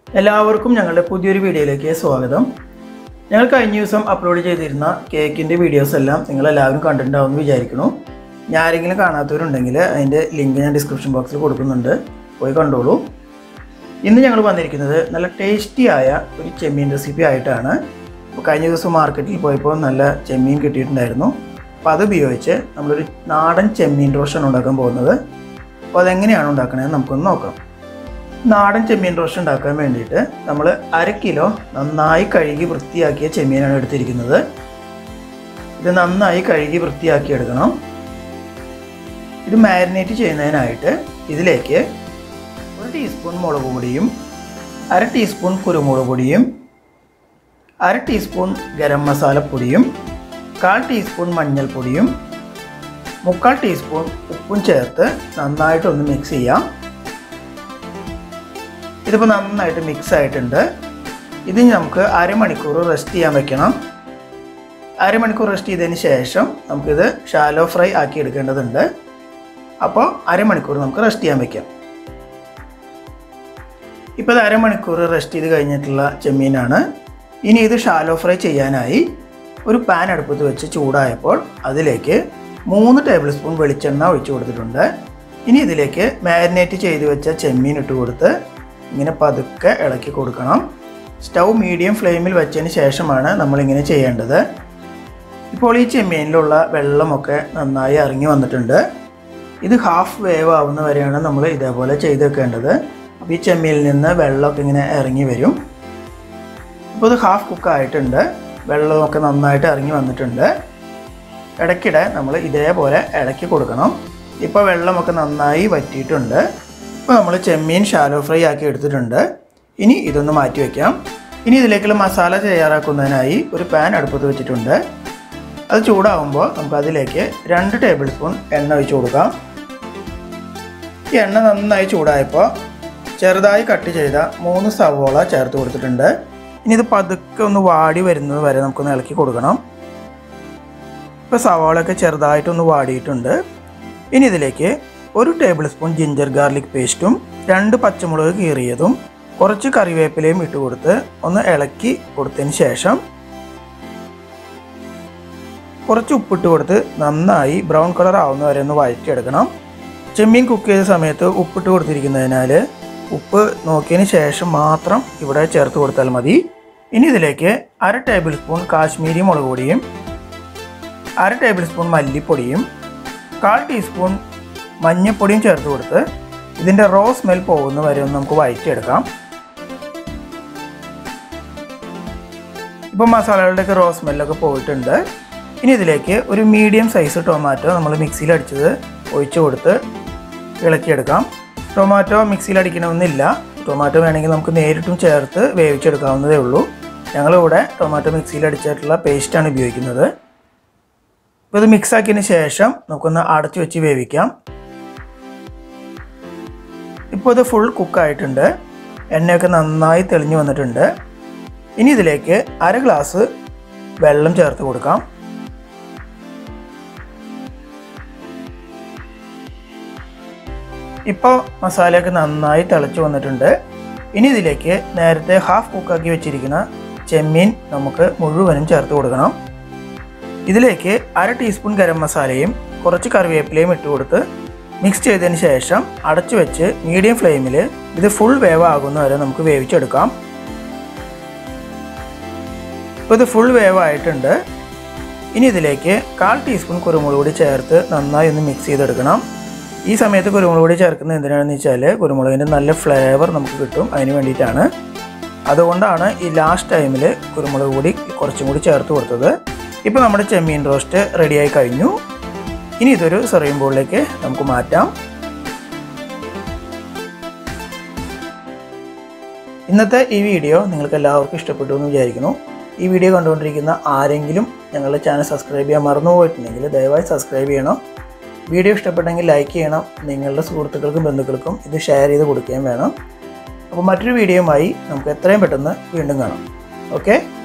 എല്ലാവർക്കും ഞങ്ങളുടെ പുതിയൊരു വീഡിയോയിലേക്ക് സ്വാഗതം ഞങ്ങൾ കഴിഞ്ഞ ദിവസം അപ്ലോഡ് ചെയ്തിരുന്ന കേക്കിൻ്റെ വീഡിയോസ് എല്ലാം നിങ്ങൾ എല്ലാവരും കണ്ടിട്ടുണ്ടാവുമെന്ന് വിചാരിക്കുന്നു ഞാൻ ആരെങ്കിലും കാണാത്തവരുണ്ടെങ്കിൽ അതിൻ്റെ ലിങ്ക് ഞാൻ ഡിസ്ക്രിപ്ഷൻ ബോക്സിൽ കൊടുക്കുന്നുണ്ട് പോയി കണ്ടോളൂ ഇന്ന് ഞങ്ങൾ വന്നിരിക്കുന്നത് നല്ല ടേസ്റ്റി ആയ ഒരു ചെമ്മീൻ റെസിപ്പി ആയിട്ടാണ് അപ്പോൾ കഴിഞ്ഞ ദിവസം മാർക്കറ്റിൽ പോയപ്പോൾ നല്ല ചെമ്മീൻ കിട്ടിയിട്ടുണ്ടായിരുന്നു അപ്പോൾ അത് ഉപയോഗിച്ച് നമ്മളൊരു നാടൻ ചെമ്മീൻ റോഷാണ് ഉണ്ടാക്കാൻ പോകുന്നത് അപ്പോൾ അതെങ്ങനെയാണ് ഉണ്ടാക്കണതെന്ന് നമുക്കൊന്ന് നോക്കാം നാടൻ ചെമ്മീൻ റോസ്റ്റ് ഉണ്ടാക്കാൻ വേണ്ടിയിട്ട് നമ്മൾ അര കിലോ നന്നായി കഴുകി വൃത്തിയാക്കിയ ചെമ്മീനാണ് എടുത്തിരിക്കുന്നത് ഇത് നന്നായി കഴുകി വൃത്തിയാക്കി എടുക്കണം ഇത് മാരിനേറ്റ് ചെയ്യുന്നതിനായിട്ട് ഇതിലേക്ക് ഒരു ടീസ്പൂൺ മുളക് പൊടിയും അര ടീസ്പൂൺ കുരുമുളക് പൊടിയും അര ടീസ്പൂൺ ഗരം മസാലപ്പൊടിയും കാൽ ടീസ്പൂൺ മഞ്ഞൾപ്പൊടിയും മുക്കാൽ ടീസ്പൂൺ ഉപ്പും ചേർത്ത് നന്നായിട്ടൊന്ന് മിക്സ് ചെയ്യാം ഇതിപ്പോൾ നന്നായിട്ട് മിക്സ് ആയിട്ടുണ്ട് ഇത് ഇനി നമുക്ക് അരമണിക്കൂർ റെസ്റ്റ് ചെയ്യാൻ വെക്കണം അരമണിക്കൂർ റെസ്റ്റ് ചെയ്തതിന് ശേഷം നമുക്കിത് ഷാലോ ഫ്രൈ ആക്കി എടുക്കേണ്ടതുണ്ട് അപ്പോൾ അരമണിക്കൂർ നമുക്ക് റെസ്റ്റ് ചെയ്യാൻ വെക്കാം ഇപ്പോൾ ഇത് അരമണിക്കൂർ റെസ്റ്റ് ചെയ്ത് കഴിഞ്ഞിട്ടുള്ള ചെമ്മീനാണ് ഇനി ഇത് ഷാലോ ഫ്രൈ ചെയ്യാനായി ഒരു പാൻ അടുപ്പത്ത് വെച്ച് ചൂടായപ്പോൾ അതിലേക്ക് മൂന്ന് ടേബിൾ സ്പൂൺ വെളിച്ചെണ്ണ ഒഴിച്ചു കൊടുത്തിട്ടുണ്ട് ഇനി ഇതിലേക്ക് മാരിനേറ്റ് ചെയ്ത് വെച്ച ചെമ്മീൻ ഇട്ട് കൊടുത്ത് ഇങ്ങനെ പതുക്കെ ഇളക്കി കൊടുക്കണം സ്റ്റൗ മീഡിയം ഫ്ലെയിമിൽ വെച്ചതിന് ശേഷമാണ് നമ്മളിങ്ങനെ ചെയ്യേണ്ടത് ഇപ്പോൾ ഈ ചെമ്മീനിലുള്ള വെള്ളമൊക്കെ നന്നായി ഇറങ്ങി വന്നിട്ടുണ്ട് ഇത് ഹാഫ് വേവ് ആവുന്ന വരെയാണ് നമ്മൾ ഇതേപോലെ ചെയ്ത് വെക്കേണ്ടത് അപ്പോൾ ഈ ചെമ്മീനിൽ നിന്ന് വെള്ളമൊക്കെ ഇങ്ങനെ ഇറങ്ങി വരും ഇപ്പോൾ ഇത് ഹാഫ് കുക്ക് ആയിട്ടുണ്ട് വെള്ളമൊക്കെ നന്നായിട്ട് ഇറങ്ങി വന്നിട്ടുണ്ട് ഇടയ്ക്കിടെ നമ്മൾ ഇതേപോലെ ഇളക്കി കൊടുക്കണം ഇപ്പോൾ വെള്ളമൊക്കെ നന്നായി വറ്റിയിട്ടുണ്ട് ഇപ്പോൾ നമ്മൾ ചെമ്മീൻ ഷാലോ ഫ്രൈ ആക്കി എടുത്തിട്ടുണ്ട് ഇനി ഇതൊന്ന് മാറ്റി വയ്ക്കാം ഇനി ഇതിലേക്കുള്ള മസാല തയ്യാറാക്കുന്നതിനായി ഒരു പാൻ അടുപ്പത്ത് വെച്ചിട്ടുണ്ട് അത് ചൂടാവുമ്പോൾ നമുക്ക് അതിലേക്ക് രണ്ട് ടേബിൾ സ്പൂൺ എണ്ണ ഒഴിച്ച് കൊടുക്കാം ഈ എണ്ണ നന്നായി ചൂടായപ്പോൾ ചെറുതായി കട്ട് ചെയ്ത മൂന്ന് സവോള ചേർത്ത് കൊടുത്തിട്ടുണ്ട് ഇനി ഇത് പതുക്കെ ഒന്ന് വാടി വരുന്നത് വരെ നമുക്കൊന്ന് ഇളക്കി കൊടുക്കണം ഇപ്പോൾ സവാളയൊക്കെ ചെറുതായിട്ടൊന്ന് വാടിയിട്ടുണ്ട് ഇനി ഇതിലേക്ക് ഒരു ടേബിൾ സ്പൂൺ ജിഞ്ചർ ഗാർലിക് പേസ്റ്റും രണ്ട് പച്ചമുളക് കീറിയതും കുറച്ച് കറിവേപ്പിലയും ഇട്ട് കൊടുത്ത് ഒന്ന് ഇളക്കി കൊടുത്തതിന് ശേഷം കുറച്ച് ഉപ്പിട്ട് കൊടുത്ത് നന്നായി ബ്രൗൺ കളർ ആവുന്ന വരെ ഒന്ന് വഴറ്റിയെടുക്കണം ചെമ്മീൻ കുക്ക് ചെയ്ത സമയത്ത് ഉപ്പിട്ട് കൊടുത്തിരിക്കുന്നതിനാൽ ഉപ്പ് നോക്കിയതിന് ശേഷം മാത്രം ഇവിടെ ചേർത്ത് കൊടുത്താൽ മതി ഇനി ഇതിലേക്ക് അര ടേബിൾ സ്പൂൺ കാശ്മീരി മുളക് പൊടിയും അര ടേബിൾ സ്പൂൺ മല്ലിപ്പൊടിയും കാൽ ടീസ്പൂൺ മഞ്ഞൾപ്പൊടിയും ചേർത്ത് കൊടുത്ത് ഇതിൻ്റെ റോ സ്മെൽ പോകുന്ന വരെ ഒന്ന് നമുക്ക് വഴറ്റിയെടുക്കാം ഇപ്പം മസാലകളുടെയൊക്കെ റോ സ്മെല്ലൊക്കെ പോയിട്ടുണ്ട് ഇനി ഇതിലേക്ക് ഒരു മീഡിയം സൈസ് ടൊമാറ്റോ നമ്മൾ മിക്സിയിൽ അടിച്ചത് ഒഴിച്ചു കൊടുത്ത് ഇളക്കിയെടുക്കാം ടൊമാറ്റോ മിക്സിയിൽ അടിക്കണമെന്നില്ല ടൊമാറ്റോ വേണമെങ്കിൽ നമുക്ക് നേരിട്ടും ചേർത്ത് വേവിച്ചെടുക്കാവുന്നതേ ഉള്ളൂ ഞങ്ങളിവിടെ ടൊമാറ്റോ മിക്സിയിൽ അടിച്ചിട്ടുള്ള പേസ്റ്റാണ് ഉപയോഗിക്കുന്നത് ഇപ്പോൾ ഇത് മിക്സ് ആക്കിയതിന് ശേഷം നമുക്കൊന്ന് അടച്ചു വെച്ച് വേവിക്കാം ഇപ്പോൾ ഇത് ഫുൾ കുക്കായിട്ടുണ്ട് എണ്ണയൊക്കെ നന്നായി തെളിഞ്ഞു വന്നിട്ടുണ്ട് ഇനി ഇതിലേക്ക് അര ഗ്ലാസ് വെള്ളം ചേർത്ത് കൊടുക്കാം ഇപ്പോൾ മസാലയൊക്കെ നന്നായി തിളച്ച് വന്നിട്ടുണ്ട് ഇനി ഇതിലേക്ക് നേരത്തെ ഹാഫ് കുക്കാക്കി വെച്ചിരിക്കുന്ന ചെമ്മീൻ നമുക്ക് മുഴുവനും ചേർത്ത് കൊടുക്കണം ഇതിലേക്ക് അര ടീസ്പൂൺ ഗരം മസാലയും കുറച്ച് കറിവേപ്പിലയും ഇട്ട് കൊടുത്ത് മിക്സ് ചെയ്തതിന് ശേഷം അടച്ചു വെച്ച് മീഡിയം ഫ്ലെയിമിൽ ഇത് ഫുൾ വേവ് ആകുന്ന വരെ നമുക്ക് വേവിച്ചെടുക്കാം ഇപ്പോൾ ഇത് ഫുൾ വേവ് ആയിട്ടുണ്ട് ഇനി ഇതിലേക്ക് കാൽ ടീസ്പൂൺ കുരുമുളക് പൊടി ചേർത്ത് നന്നായി ഒന്ന് മിക്സ് ചെയ്തെടുക്കണം ഈ സമയത്ത് കുരുമുളക് പൊടി ചേർക്കുന്നത് എന്തിനാണെന്ന് വെച്ചാൽ കുരുമുളകിൻ്റെ നല്ല ഫ്ലേവർ നമുക്ക് കിട്ടും അതിന് വേണ്ടിയിട്ടാണ് അതുകൊണ്ടാണ് ഈ ലാസ്റ്റ് ടൈമിൽ കുരുമുളക് പൊടി കുറച്ചും കൂടി ചേർത്ത് കൊടുത്തത് ഇപ്പോൾ നമ്മുടെ ചെമ്മീൻ റോസ്റ്റ് റെഡിയായി കഴിഞ്ഞു ഇനി ഇതൊരു സെറിയും ബോളിലേക്ക് നമുക്ക് മാറ്റാം ഇന്നത്തെ ഈ വീഡിയോ നിങ്ങൾക്ക് എല്ലാവർക്കും ഇഷ്ടപ്പെട്ടു എന്ന് വിചാരിക്കുന്നു ഈ വീഡിയോ കണ്ടുകൊണ്ടിരിക്കുന്ന ആരെങ്കിലും ഞങ്ങളുടെ ചാനൽ സബ്സ്ക്രൈബ് ചെയ്യാൻ മറന്നു പോയിട്ടുണ്ടെങ്കിൽ ദയവായി സബ്സ്ക്രൈബ് ചെയ്യണം വീഡിയോ ഇഷ്ടപ്പെട്ടെങ്കിൽ ലൈക്ക് ചെയ്യണം നിങ്ങളുടെ സുഹൃത്തുക്കൾക്കും ബന്ധുക്കൾക്കും ഇത് ഷെയർ ചെയ്ത് കൊടുക്കുകയും വേണം അപ്പോൾ മറ്റൊരു വീഡിയോയുമായി നമുക്ക് എത്രയും പെട്ടെന്ന് വീണ്ടും കാണാം ഓക്കെ